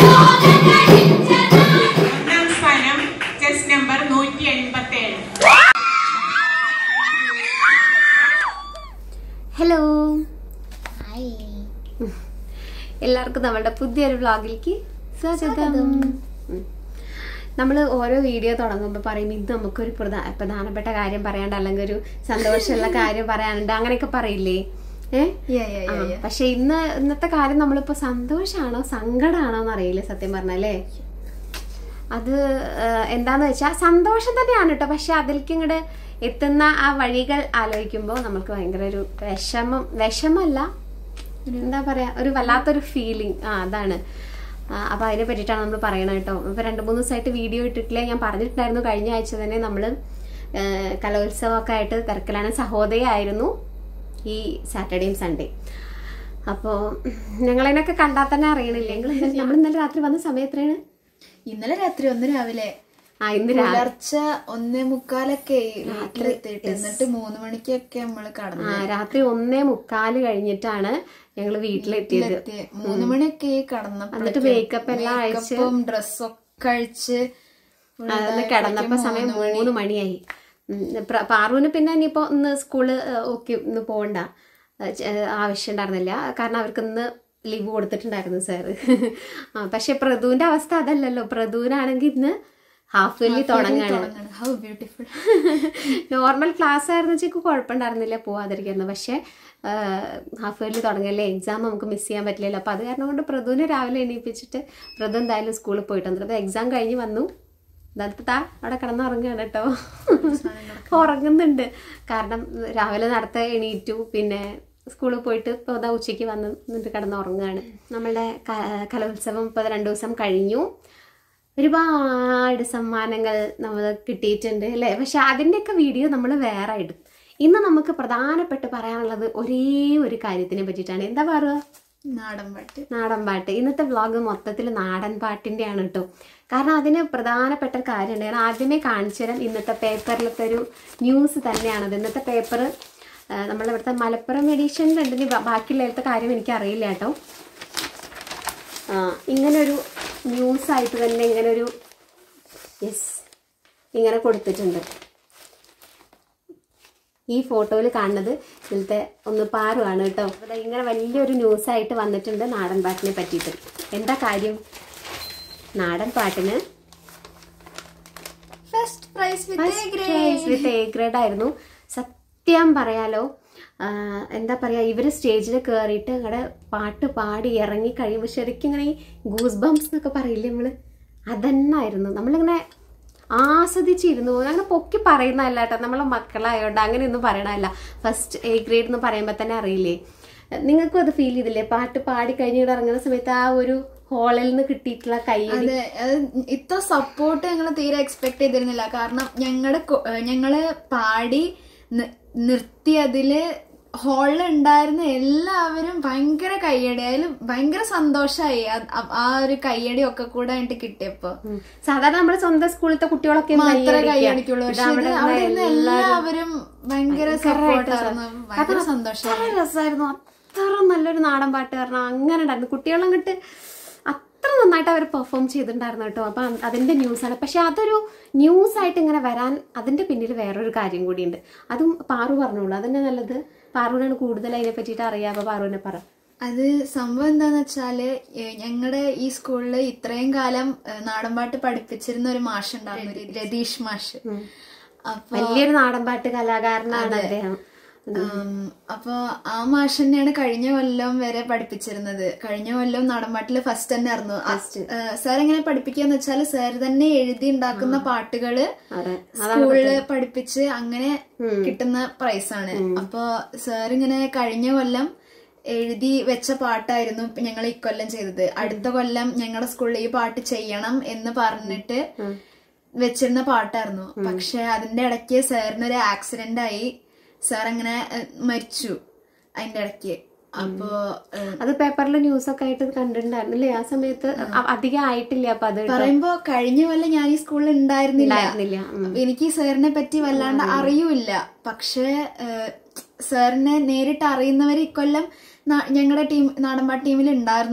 ഒന്നാം സ്ഥാനം chess number നൂറ്റി എൺപത്തി ഏഴ് ഹലോ എല്ലാവർക്കും നമ്മുടെ പുതിയൊരു വ്ളോഗിലേക്ക് സ്വാഗതം നമ്മൾ ഓരോ വീഡിയോ തുടങ്ങുമ്പോൾ പറയും ഇത് നമുക്കൊരു പ്രധാ- പ്രധാനപ്പെട്ട കാര്യം പറയാണ്ട് അല്ലെങ്കിൽ ഒരു സന്തോഷമുള്ള കാര്യം പറയാനുണ്ട് അങ്ങനെയൊക്കെ പറയില്ലേ ഏഹ് ആ, പക്ഷെ ഇന്ന് ഇന്നത്തെ കാര്യം നമ്മളിപ്പോ സന്തോഷാണോ സങ്കടാണോ എന്ന് അറിയില്ല സത്യം പറഞ്ഞല്ലേ അത് ആ, എന്താന്ന് വെച്ചാൽ സന്തോഷം തന്നെയാണ് കേട്ടോ പക്ഷെ അതിലേക്ക് ഇങ്ങോട്ട് എത്തുന്ന ആ വഴികൾ ആലോചിക്കുമ്പോൾ നമുക്ക് ഭയങ്കര ഒരു വിഷമം വിഷമല്ല എന്താ പറയാ ഒരു വല്ലാത്തൊരു ഫീലിംഗ് ആ അതാണ് ആ, അപ്പൊ അതിനെ പറ്റിയിട്ടാണ് നമ്മൾ പറയണത് കേട്ടോ ഇപ്പൊ രണ്ട് മൂന്ന് ദിവസമായിട്ട് വീഡിയോ ഇട്ടിട്ടില്ല ഞാൻ പറഞ്ഞിട്ടുണ്ടായിരുന്നു കഴിഞ്ഞ ആഴ്ച തന്നെ നമ്മള് ആ, കലോത്സവമൊക്കെ ആയിട്ട് തിരക്കിലാണ് സഹോദയായിരുന്നു ഈ സാറ്റർഡേയും സൺഡേ അപ്പോൾ ഞങ്ങളതിനൊക്കെ കണ്ടാൽ തന്നെ അറിയണില്ലേ നിങ്ങൾ നമ്മൾ ഇന്നലെ രാത്രി വന്ന സമയം എത്രയാണ് ഇന്നലെ രാത്രി ഒന്ന് രാവിലെ ആ ഇന്ന് രാ- പുലർച്ചെ ഒന്നേ മുക്കാലൊക്കെ വീട്ടിലെത്തിയിട്ട് എന്നിട്ട് മൂന്ന് മണിക്കൊക്കെ നമ്മള് കടന്നു ആ രാത്രി ഒന്നേ മുക്കാല് കഴിഞ്ഞിട്ടാണ് ഞങ്ങൾ വീട്ടിലെത്തിയത് എത്തി. മൂന്ന് മണിയൊക്കെ കടന്നപ്പോ എന്നിട്ട് മേക്കപ്പ് എല്ലാം അഴിച്ച് മേക്കപ്പും ഡ്രസ്സൊക്കെ അഴിച്ച് അതൊന്ന് കിടന്നപ്പോ സമയം മൂന്ന് മണിയായി ഉം, പ്ര- പാറുവിന് പിന്നെ ഇനിയിപ്പോ ഇന്ന് സ്കൂള് ഓക്കെ ഇന്ന് പോകണ്ട ഏഹ് ചെ- ഏഹ് ആവശ്യം ഉണ്ടായിരുന്നില്ല കാരണം അവർക്ക് ഇന്ന് ലീവ് കൊടുത്തിട്ടുണ്ടായിരുന്നു സാറ് ആ പക്ഷെ പ്രദുവിന്റെ അവസ്ഥ അതല്ലല്ലോ പ്രദുവിനാണെങ്കിൽ ഇന്ന് ഹാഫ് ഇയർലി തുടങ്ങാണ് ഹൗ ബ്യൂട്ടിഫുൾ നോർമൽ ക്ലാസ് ആയിരുന്നു വെച്ചാൽ കുഴപ്പമുണ്ടായിരുന്നില്ല പോവാതിരിക്കുന്നത് പക്ഷേ ഹാഫ് ഇയർലി തുടങ്ങിയല്ലേ എക്സാം നമുക്ക് മിസ് ചെയ്യാൻ പറ്റില്ലല്ലോ അപ്പോൾ അത് കാരണം കൊണ്ട് പ്രദുവിനെ രാവിലെ എണീപ്പിച്ചിട്ട് പ്രദു എന്തായാലും സ്കൂളിൽ പോയിട്ടുണ്ട് അപ്പോൾ എക്സാം കഴിഞ്ഞ് വന്നു ഇതാ അവിടെ കിടന്നുറങ്ങുകയാണ് കേട്ടോ ഉറങ്ങുന്നുണ്ട് കാരണം രാവിലെ നേരത്തെ എണീറ്റു പിന്നെ സ്കൂളിൽ പോയിട്ട് ഇപ്പോൾ ഇതാ ഉച്ചയ്ക്ക് വന്ന് എന്നിട്ട് കിടന്ന് ഉറങ്ങുകയാണ് നമ്മളുടെ ക- കലോത്സവം ഇപ്പോൾ രണ്ട് ദിവസം കഴിഞ്ഞു ഒരുപാട് സമ്മാനങ്ങൾ നമ്മൾ കിട്ടിയിട്ടുണ്ട് അല്ലേ പക്ഷെ അതിൻ്റെയൊക്കെ വീഡിയോ നമ്മൾ വേറെ ഇടും ഇന്ന് നമുക്ക് പ്രധാനപ്പെട്ട് പറയാനുള്ളത് ഒരേ ഒരു കാര്യത്തിനെ പറ്റിയിട്ടാണ് എന്താ പറയുക നാടൻ പാട്ട് നാടൻ പാട്ട് ഇന്നത്തെ വ്ളോഗ് മൊത്തത്തിൽ നാടൻ പാട്ടിൻ്റെ ആണ് കേട്ടോ കാരണം അതിന് പ്രധാനപ്പെട്ട ഒരു കാര്യമുണ്ട് ഞാൻ ആദ്യമേ കാണിച്ചു തരാം ഇന്നത്തെ പേപ്പറിലത്തെ ഒരു ന്യൂസ് തന്നെയാണത് ഇന്നത്തെ പേപ്പർ നമ്മളെ ഇവിടുത്തെ മലപ്പുറം എഡീഷനിലുണ്ട് ഇനി ബാ- ബാക്കിയുള്ളത്തെ കാര്യം എനിക്കറിയില്ല കേട്ടോ ആ, ഇങ്ങനൊരു ന്യൂസായിട്ട് തന്നെ ഇങ്ങനൊരു യെസ് ഇങ്ങനെ കൊടുത്തിട്ടുണ്ട് ഈ ഫോട്ടോയിൽ കാണുന്നത് ഇതിലത്തെ ഒന്ന് പാറുവാണ് കേട്ടോ ഇവിടെ ഇങ്ങനെ വലിയൊരു ന്യൂസായിട്ട് വന്നിട്ടുണ്ട് നാടൻ പാട്ടിനെ പറ്റിയിട്ട് എന്താ കാര്യം നാടൻ പാട്ടിന് first prize with with A grade ആയിരുന്നു സത്യം പറയാലോ ആ, എന്താ പറയാ ഇവര് സ്റ്റേജിൽ കയറിയിട്ട് ഇങ്ങനെ പാട്ട് പാടി ഇറങ്ങി കഴിയുമ്പോൾ ശരിക്കും ഇങ്ങനെ ഈ ഗൂസ് ബംസ് എന്നൊക്കെ പറയില്ലേ നമ്മള് അതന്നായിരുന്നു നമ്മളിങ്ങനെ ആസ്വദിച്ചിരുന്നു പോകും. അങ്ങനെ പൊക്കി പറയുന്നതല്ല കേട്ടോ നമ്മളെ മക്കളായോണ്ട് അങ്ങനെയൊന്നും പറയണതല്ല ഫസ്റ്റ് എ ഗ്രേഡ് എന്ന് പറയുമ്പോൾ തന്നെ അറിയില്ലേ നിങ്ങൾക്കും അത് ഫീൽ ചെയ്തില്ലേ പാട്ട് പാടി കഴിഞ്ഞിട്ട് ഇറങ്ങുന്ന സമയത്ത് ആ ഒരു ഹാളിൽ നിന്ന് കിട്ടിയിട്ടുള്ള കൈ അതെ അത് ഇത്ര സപ്പോർട്ട് ഞങ്ങൾ തീരെ എക്സ്പെക്ട് ചെയ്തിരുന്നില്ല കാരണം ഞങ്ങളുടെ ഞങ്ങള് പാടി നി- നിർത്തി അതില് ഹാളിൽ ഉണ്ടായിരുന്ന എല്ലാവരും ഭയങ്കര കയ്യടി അതിൽ ഭയങ്കര സന്തോഷമായി ആ ഒരു കയ്യടി ഒക്കെ കൂടെ ആയിട്ട് കിട്ടിയപ്പോ ഉം. സാധാരണ നമ്മുടെ സ്വന്തം സ്കൂളിലത്തെ കുട്ടികളൊക്കെ മാത്രമേ കൈയടിക്കുക. കൈയടിക്കുള്ളൂ പക്ഷെ ഇത് ഇത് അവിടെ അവിടെ ഇരുന്ന ഇരുന്ന എല്ലാവരും എല്ലാവരും ഭയങ്കര സപ്പോർട്ടായിരുന്നു ഭയങ്കര സന്തോഷം അത്ര രസമായിരുന്നു അത്ര നല്ലൊരു നാടൻ പാട്ട് കാരണം അങ്ങനെ ഉണ്ടായിരുന്നു കുട്ടികളങ്ങോട്ട് അത്ര നന്നായിട്ട് അവർ പെർഫോം ചെയ്തിട്ടുണ്ടായിരുന്നു കേട്ടോ അപ്പൊ അതിന്റെ ന്യൂസാണ് പക്ഷെ അതൊരു ന്യൂസ് ആയിട്ട് ഇങ്ങനെ വരാൻ അതിന്റെ പിന്നിൽ വേറൊരു കാര്യം കൂടിയുണ്ട് അതും പാറു പറഞ്ഞോളൂ അതന്നെ നല്ലത് പാറുവിനാണ് കൂടുതൽ അതിനെ പറ്റിയിട്ട് അറിയാം അപ്പൊ പാറുവിനെ പറ അത് സംഭവം എന്താന്ന് വെച്ചാല് ഞങ്ങളുടെ ഈ സ്കൂളിൽ ഇത്രയും കാലം ഏ, നാടൻപാട്ട് പഠിപ്പിച്ചിരുന്ന ഒരു മാഷ് ഉണ്ടായിരുന്നു ഒരു രതീഷ് മാഷ് അപ്പൊ വലിയൊരു നാടൻ പാട്ട് കലാകാരനാണ് അദ്ദേഹം ഉം, അപ്പൊ ആ മാഷ് തന്നെയാണ് കഴിഞ്ഞ കൊല്ലം വരെ പഠിപ്പിച്ചിരുന്നത് കഴിഞ്ഞ കൊല്ലം നാടൻപാട്ടില് ഫസ്റ്റ് തന്നെ ആയിരുന്നു സാർ എങ്ങനെ പഠിപ്പിക്കാന്ന് വെച്ചാല് സാർ തന്നെ എഴുതി ഉണ്ടാക്കുന്ന പാട്ടുകള് അതെ സ്കൂളില് പഠിപ്പിച്ച് അങ്ങനെ കിട്ടുന്ന പ്രൈസാണ് അപ്പൊ സാർ ഇങ്ങനെ കഴിഞ്ഞ കൊല്ലം എഴുതി വെച്ച പാട്ടായിരുന്നു ഞങ്ങൾ ഇക്കൊല്ലം ചെയ്തത് അടുത്ത കൊല്ലം ഞങ്ങളുടെ സ്കൂളിൽ ഈ പാട്ട് ചെയ്യണം എന്ന് പറഞ്ഞിട്ട് വെച്ചിരുന്ന പാട്ടായിരുന്നു പക്ഷെ അതിന്റെ ഇടയ്ക്ക് സാറിന് ഒരു ആക്സിഡന്റ് ആയി സാർ അങ്ങനെ ഏഹ്, മരിച്ചു അതിന്റെ ഇടയ്ക്ക് അപ്പോ ഏഹ്, അത് പേപ്പറിൽ ന്യൂസ് ഒക്കെ ആയിട്ട് കണ്ടിട്ടുണ്ടായിരുന്നു അല്ലേ ആ സമയത്ത് അ- അധികം ആയിട്ടില്ല അപ്പൊ അത് പറയുമ്പോ കഴിഞ്ഞ കൊല്ലം ഞാൻ ഈ സ്കൂളിൽ ഉണ്ടായിരുന്നില്ല ഉണ്ടായിരുന്നില്ല. ഉം. അപ്പൊ എനിക്ക് ഈ സാറിനെ പറ്റി വല്ലാണ്ട് അറിയൂല പക്ഷേ ഏഹ്, സാറിനെ നേരിട്ട് അറിയുന്നവർ ഇക്കൊല്ലം ഞങ്ങളുടെ ടീം നാടൻപാട്ട് ടീമിൽ ഉണ്ടായിരുന്നു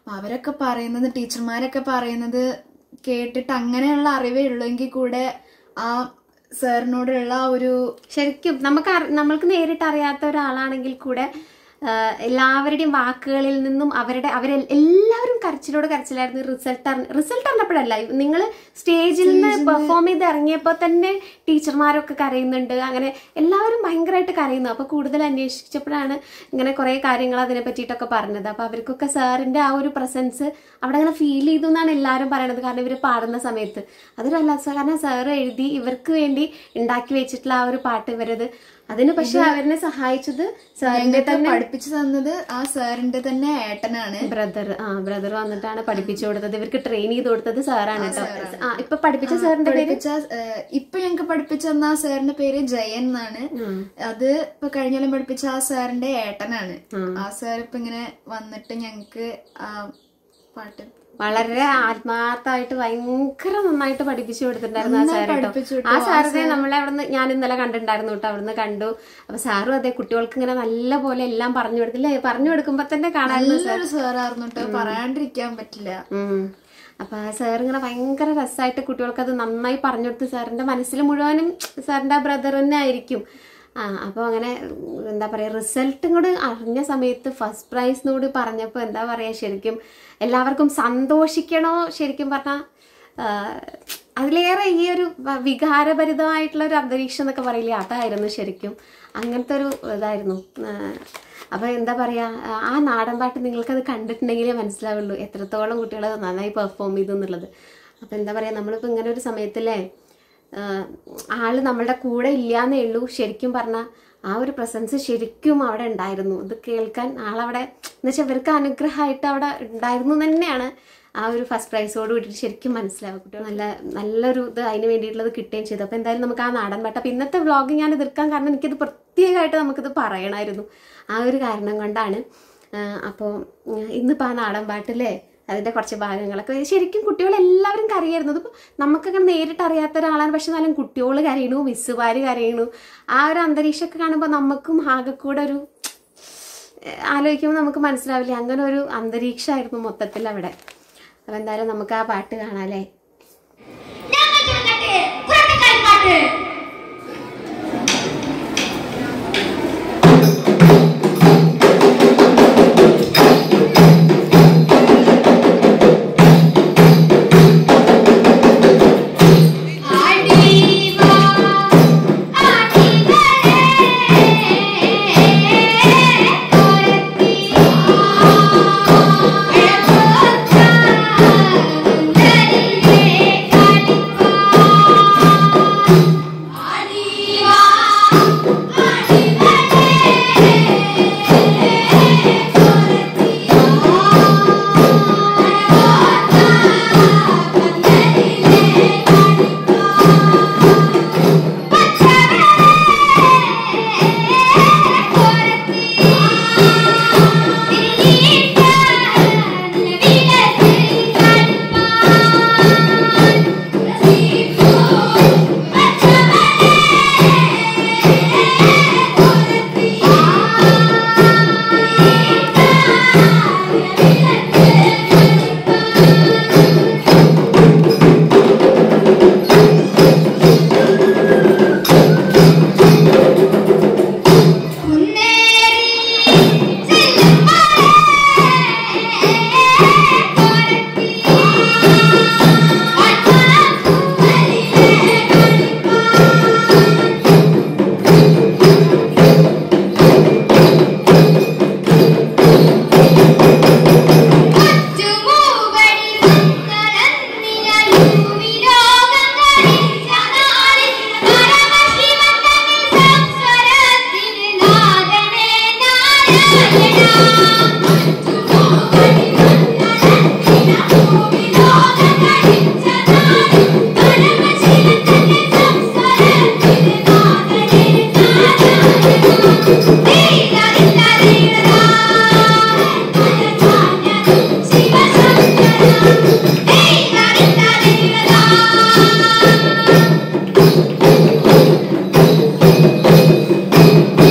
അവരൊക്കെ പറയുന്നത് ടീച്ചർമാരൊക്കെ പറയുന്നത് കേട്ടിട്ട് അങ്ങനെയുള്ള അറിവേ ഉള്ളൂ എങ്കിൽ കൂടെ ആ സാറിനോടുള്ള ആ ഒരു ശരിക്കും നമുക്ക് അറി- നമ്മൾക്ക് നേരിട്ട് അറിയാത്ത ഒരാളാണെങ്കിൽ കൂടെ ആ, എല്ലാവരുടെയും വാക്കുകളിൽ നിന്നും അവരുടെ അവരെ എല്ലാവരും കരച്ചിലോട് കരച്ചിലായിരുന്നു റിസൾട്ട് റിസൾട്ട് അറിഞ്ഞപ്പോഴല്ല നിങ്ങൾ സ്റ്റേജിൽ നിന്ന് പെർഫോം ചെയ്ത് ഇറങ്ങിയപ്പോൾ തന്നെ ടീച്ചർമാരൊക്കെ കരയുന്നുണ്ട് അങ്ങനെ എല്ലാവരും ഭയങ്കരമായിട്ട് കരയുന്നു അപ്പോൾ കൂടുതൽ അന്വേഷിച്ചപ്പോഴാണ് ഇങ്ങനെ കുറേ കാര്യങ്ങൾ അതിനെ പറ്റിയിട്ടൊക്കെ പറഞ്ഞത് അപ്പോൾ അവർക്കൊക്കെ സാറിന്റെ ആ ഒരു പ്രസൻസ് അവിടെ അങ്ങനെ ഫീൽ ചെയ്തു എന്നാണ് എല്ലാവരും പറയണത് കാരണം ഇവർ പാടുന്ന സമയത്ത് അതൊരു അല്ലാത്ത കാരണം സാറ് എഴുതി ഇവർക്ക് വേണ്ടി ഉണ്ടാക്കി വെച്ചിട്ടുള്ള ആ ഒരു പാട്ട് ഇവരത് അതിന് പക്ഷെ അവരിനെ സഹായിച്ചത് സാറിന്റെ ഞങ്ങൾക്ക് തന്നെ പഠിപ്പിച്ചു തന്നത് ആ സാറിന്റെ തന്നെ ഏട്ടനാണ് ബ്രദർ ആ ബ്രദർ വന്നിട്ടാണ് പഠിപ്പിച്ചു കൊടുത്തത് ഇവർക്ക് ട്രെയിൻ ചെയ്ത് കൊടുത്തത് സാറാണ് കേട്ടോ ആ ഇപ്പൊ പഠിപ്പിച്ച സാറിന്റെ പേര് പഠിപ്പിച്ച ഏഹ്, ഇപ്പൊ ഞങ്ങൾക്ക് പഠിപ്പിച്ചു തന്ന ആ സാറിന്റെ പേര് ജയൻ എന്നാണ് അത് ഇപ്പൊ കഴിഞ്ഞാലും പഠിപ്പിച്ച ആ സാറിന്റെ ഏട്ടനാണ് ആ സാർ ഇപ്പൊ ഇങ്ങനെ വന്നിട്ട് ഞങ്ങക്ക് ആ പാട്ട് വളരെ ആത്മാർത്ഥമായിട്ട് ഭയങ്കര നന്നായിട്ട് പഠിപ്പിച്ചു കൊടുത്തിട്ടുണ്ടായിരുന്നു ആ നന്നായി സാർ പഠിപ്പിച്ചു കേട്ടോ ആ സാറിനെ നമ്മളെ അവിടുന്ന് ഞാൻ ഇന്നലെ കണ്ടിട്ടുണ്ടായിരുന്നു കേട്ടോ അവിടുന്ന് കണ്ടു അപ്പൊ സാറും അതെ കുട്ടികൾക്ക് ഇങ്ങനെ നല്ല പോലെ എല്ലാം പറഞ്ഞു കൊടുത്തില്ലേ പറഞ്ഞു കൊടുക്കുമ്പോ തന്നെ കാണാമായിരുന്നു സാർ നല്ലൊരു സാറായിരുന്നു കേട്ടോ പറയാണ്ടിരിക്കാൻ പറ്റില്ല ഉം. അപ്പൊ ആ സാർ ഇങ്ങനെ ഭയങ്കര രസമായിട്ട് കുട്ടികൾക്ക് അത് നന്നായി പറഞ്ഞു കൊടുത്ത് സാറിന്റെ മനസ്സിൽ മുഴുവനും സാറിന്റെ ആ ബ്രദർ തന്നെ ആയിരിക്കും ആ അപ്പോൾ അങ്ങനെ ഉം, എന്താ പറയുക റിസൾട്ടും കൂടെ അറിഞ്ഞ സമയത്ത് ഫസ്റ്റ് പ്രൈസിനോട് പറഞ്ഞപ്പോൾ എന്താ പറയുക ശരിക്കും എല്ലാവർക്കും സന്തോഷിക്കണോ ശരിക്കും പറഞ്ഞാൽ അതിലേറെ ഈ ഒരു വ- വികാരഭരിതമായിട്ടുള്ള ഒരു അന്തരീക്ഷം എന്നൊക്കെ പറയില്ലേ അതായിരുന്നു ശരിക്കും അങ്ങനത്തെ ഒരു ഇതായിരുന്നു ആ, അപ്പൊ എന്താ പറയാ ആ- ആ നാടൻ പാട്ട് നിങ്ങൾക്കത് കണ്ടിട്ടുണ്ടെങ്കിലേ മനസ്സിലാവുള്ളൂ എത്രത്തോളം കുട്ടികൾ നന്നായി പെർഫോം ചെയ്തു എന്നുള്ളത് അപ്പൊ എന്താ പറയാ നമ്മളിപ്പോ ഇങ്ങനെ ഒരു സമയത്തല്ലേ ആഹ് ആള് നമ്മളുടെ കൂടെ ഇല്ലാന്നേ ഉള്ളൂ ശരിക്കും പറഞ്ഞാൽ ആ ഒരു പ്രസൻസ് ശരിക്കും അവിടെ ഉണ്ടായിരുന്നു ഇത് കേൾക്കാൻ ആളവിടെ എന്ന് വെച്ചാൽ ഇവർക്ക് അനുഗ്രഹമായിട്ട് അവിടെ ഉണ്ടായിരുന്നു എന്ന് തന്നെയാണ് ആ ഒരു ഫസ്റ്റ് പ്രൈസോട് കൂടിയിട്ട് ശരിക്കും മനസ്സിലാവും കുട്ടികൾ നല്ല നല്ലൊരു ഇത് അതിന് വേണ്ടിയിട്ടുള്ളത് കിട്ടുകയും ചെയ്തു അപ്പോൾ എന്തായാലും നമുക്ക് ആ നാടൻ പാട്ട് അപ്പോൾ ഇന്നത്തെ വ്ളോഗ് ഞാൻ എതിർക്കാൻ കാരണം എനിക്കിത് പ്രത്യേകമായിട്ട് നമുക്കിത് പറയണമായിരുന്നു ആ ഒരു കാരണം കൊണ്ടാണ് അപ്പോൾ ഇന്നിപ്പോൾ ആ നാടൻ പാട്ടില്ലേ അതിൻ്റെ കുറച്ച് ഭാഗങ്ങളൊക്കെ ശരിക്കും കുട്ടികൾ എല്ലാവരും കരയായിരുന്നു ഇതിപ്പോൾ നമുക്കൊക്കെ നേരിട്ട് അറിയാത്ത ഒരാളാണ് പക്ഷെ എന്നാലും കുട്ടികൾ കരയണു മിസ്സുമാർ കരയണു ആ ഒരു അന്തരീക്ഷമൊക്കെ കാണുമ്പോൾ നമുക്കും ആകെ കൂടെ ഒരു ഏഹ് ആലോചിക്കുമ്പോൾ നമുക്ക് മനസ്സിലാവില്ല അങ്ങനെ ഒരു അന്തരീക്ഷമായിരുന്നു മൊത്തത്തിൽ അവിടെ അപ്പം എന്തായാലും നമുക്ക് ആ പാട്ട് കാണാല്ലേ ഞങ്ങൾ ചുരുക്കട്ടെ പുറത്തേക്കായി പാട്ട് ആടിവാ ആടിവരേ കോരത്തി അഴകോത്താ സുന്ദരിയേ കാണിപ്പാ ആടിവാ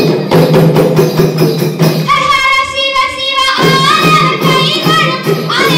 ശിവ ശിവ ആനന്ദ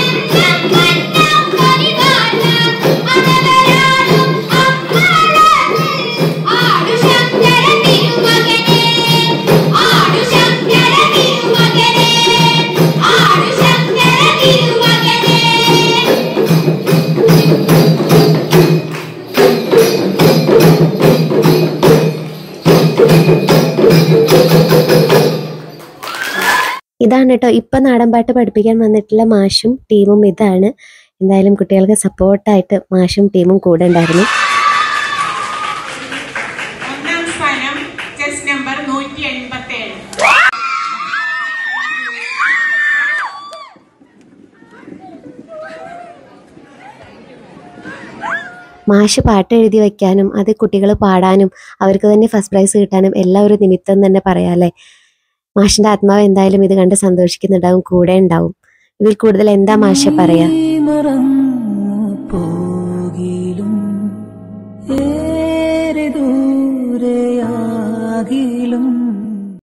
ഇതാണ് കേട്ടോ ഇപ്പൊ നാടൻ പാട്ട് പഠിപ്പിക്കാൻ വന്നിട്ടുള്ള മാഷും ടീമും ഇതാണ് എന്തായാലും കുട്ടികൾക്ക് സപ്പോർട്ടായിട്ട് മാഷും ടീമും കൂടെ ഉണ്ടായിരുന്നു ഒന്നാം സ്ഥാനം ചെസ് നമ്പർ നൂറ്റി എൺപത്തി ഏഴ് മാഷ് പാട്ട് എഴുതി വെക്കാനും അത് കുട്ടികൾ പാടാനും അവർക്ക് തന്നെ ഫസ്റ്റ് പ്രൈസ് കിട്ടാനും എല്ലാം ഒരു നിമിത്തം തന്നെ പറയാല്ലേ മാഷിന്റെ ആത്മാവ് എന്തായാലും ഇത് കണ്ട് സന്തോഷിക്കുന്നുണ്ടാവും കൂടെ ഉണ്ടാവും ഇതിൽ കൂടുതൽ എന്താ മാഷ പറയാ മറന്നു പോകിലും ഏറെ ദൂരെയാകി